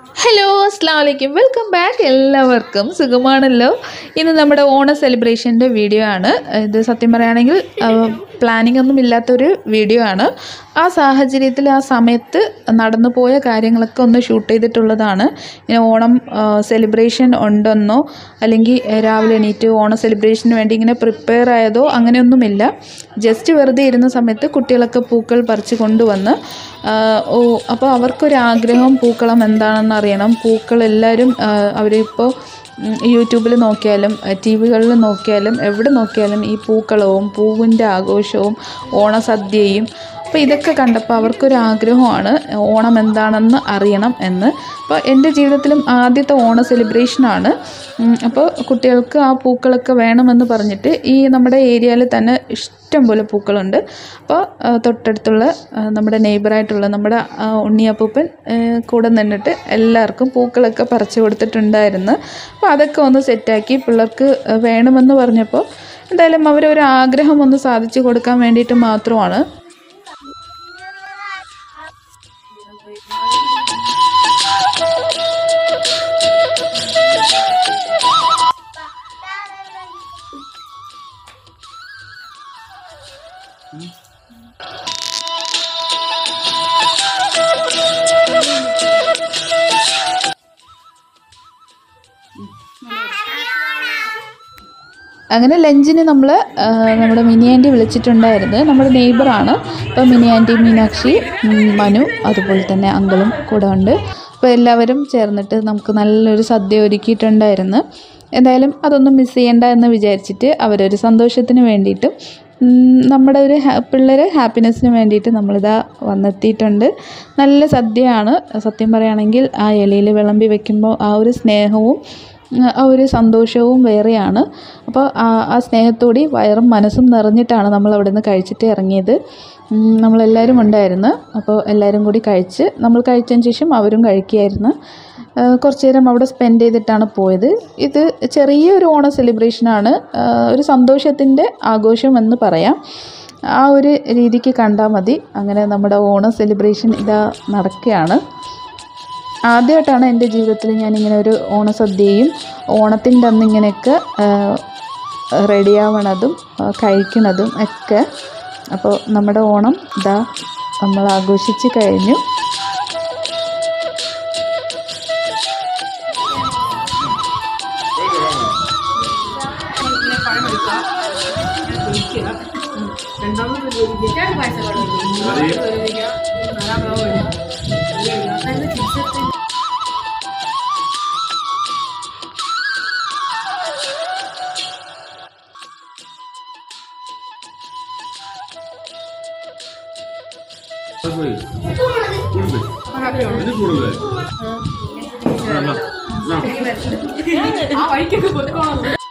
hello അസ്സാം വലൈക്കും welcome back എല്ലാവർക്കും സുഖമാണല്ലോ ഇന്ന് നമ്മുടെ ഓണ സെലിബ്രേഷൻ്റെ വീഡിയോ ആണ് ഇത് സത്യം പറയുകയാണെങ്കിൽ പ്ലാനിംഗ് ഒന്നും ഇല്ലാത്തൊരു വീഡിയോ ആണ് ആ സാഹചര്യത്തിൽ ആ സമയത്ത് നടന്നു പോയ കാര്യങ്ങളൊക്കെ ഒന്ന് ഷൂട്ട് ചെയ്തിട്ടുള്ളതാണ് ഇങ്ങനെ ഓണം സെലിബ്രേഷൻ ഉണ്ടെന്നോ അല്ലെങ്കിൽ രാവിലെ എണീറ്റ് ഓണം സെലിബ്രേഷന് വേണ്ടി ഇങ്ങനെ പ്രിപ്പയർ ആയതോ അങ്ങനെയൊന്നുമില്ല ജസ്റ്റ് വെറുതെ ഇരുന്ന സമയത്ത് കുട്ടികളൊക്കെ പൂക്കൾ പറിച്ച് കൊണ്ടുവന്ന് ആ, ഓ അപ്പോൾ അവർക്കൊരാഗ്രഹം പൂക്കളം എന്താണെന്ന് അറിയണം പൂക്കൾ എല്ലാവരും അവരിപ്പോൾ യൂട്യൂബിൽ നോക്കിയാലും ടി വികളിൽ നോക്കിയാലും എവിടെ നോക്കിയാലും ഈ പൂക്കളവും പൂവിൻ്റെ ആഘോഷവും ഓണസദ്യയും അപ്പോൾ ഇതൊക്കെ കണ്ടപ്പോൾ അവർക്കൊരു ആഗ്രഹമാണ് ഓണം എന്താണെന്ന് അറിയണം എന്ന് അപ്പോൾ എൻ്റെ ജീവിതത്തിലും ആദ്യത്തെ ഓണ സെലിബ്രേഷനാണ് അപ്പോൾ കുട്ടികൾക്ക് ആ പൂക്കളൊക്കെ വേണമെന്ന് പറഞ്ഞിട്ട് ഈ നമ്മുടെ ഏരിയയിൽ തന്നെ ഇഷ്ടം പോലെ പൂക്കളുണ്ട് അപ്പോൾ ആ, തൊട്ടടുത്തുള്ള ആ, നമ്മുടെ നെയ്ബറായിട്ടുള്ള നമ്മുടെ ആ, ഉണ്ണിയപ്പൂപ്പൻ ആ, കൂടെ നിന്നിട്ട് എല്ലാവർക്കും പൂക്കളൊക്കെ പറിച്ചു കൊടുത്തിട്ടുണ്ടായിരുന്നു അപ്പോൾ അതൊക്കെ ഒന്ന് സെറ്റാക്കി പിള്ളേർക്ക് ആ, വേണമെന്ന് പറഞ്ഞപ്പോൾ എന്തായാലും അവരൊരു ആഗ്രഹം ഒന്ന് സാധിച്ചു കൊടുക്കാൻ വേണ്ടിയിട്ട് മാത്രമാണ് അങ്ങനെ ലഞ്ചിന് നമ്മൾ നമ്മുടെ മിനി ആൻറ്റി വിളിച്ചിട്ടുണ്ടായിരുന്നു നമ്മുടെ നെയ്ബറാണ് അപ്പോൾ മിനി ആൻറ്റി മീനാക്ഷി ഉം, മനു അതുപോലെ തന്നെ അങ്കിളും കൂടെ ഉണ്ട് അപ്പോൾ എല്ലാവരും ചേർന്നിട്ട് നമുക്ക് നല്ലൊരു സദ്യ ഒരുക്കിയിട്ടുണ്ടായിരുന്നു എന്തായാലും അതൊന്നും മിസ് ചെയ്യണ്ട എന്ന് വിചാരിച്ചിട്ട് അവരൊരു സന്തോഷത്തിന് വേണ്ടിയിട്ടും ഉം, നമ്മുടെ ഒരു ഹാ പിള്ളേരെ ഹാപ്പിനെസ്സിന് വേണ്ടിയിട്ട് നമ്മളിതാ വന്നെത്തിയിട്ടുണ്ട് നല്ല സദ്യയാണ് സത്യം പറയുകയാണെങ്കിൽ ആ ഇലയിൽ വിളമ്പി വെക്കുമ്പോൾ ആ ഒരു സ്നേഹവും ആ ഒരു സന്തോഷവും വേറെയാണ് അപ്പോൾ ആ ആ സ്നേഹത്തോടെ വയറും മനസ്സും നിറഞ്ഞിട്ടാണ് നമ്മൾ അവിടെ നിന്ന് കഴിച്ചിട്ട് ഇറങ്ങിയത് ഉം, നമ്മളെല്ലാവരും ഉണ്ടായിരുന്നു അപ്പോൾ എല്ലാവരും കൂടി കഴിച്ച് നമ്മൾ കഴിച്ചതിന് ശേഷം അവരും കഴിക്കുകയായിരുന്നു ആ, കുറച്ച് നേരം അവിടെ സ്പെൻഡ് ചെയ്തിട്ടാണ് പോയത് ഇത് ചെറിയൊരു ഓണ സെലിബ്രേഷനാണ് ആ, ഒരു സന്തോഷത്തിൻ്റെ ആഘോഷം എന്ന് പറയാം ആ ഒരു രീതിക്ക് കണ്ടാൽ മതി അങ്ങനെ നമ്മുടെ ഓണ സെലിബ്രേഷൻ ഇതാ നടക്കുകയാണ് ആദ്യമായിട്ടാണ് എൻ്റെ ജീവിതത്തിൽ ഞാനിങ്ങനെ ഒരു ഓണസദ്യയും ഓണത്തിൻ്റെ അന്ന് ഇങ്ങനെയൊക്കെ റെഡിയാവണതും ആ, കഴിക്കണതും ഒക്കെ അപ്പോൾ നമ്മുടെ ഓണം ഇതാ നമ്മൾ ആഘോഷിച്ച് കഴിഞ്ഞു ഇത് കൂടുതലേ ആ വഴിക്കൊക്കെ പൊക്കോളാം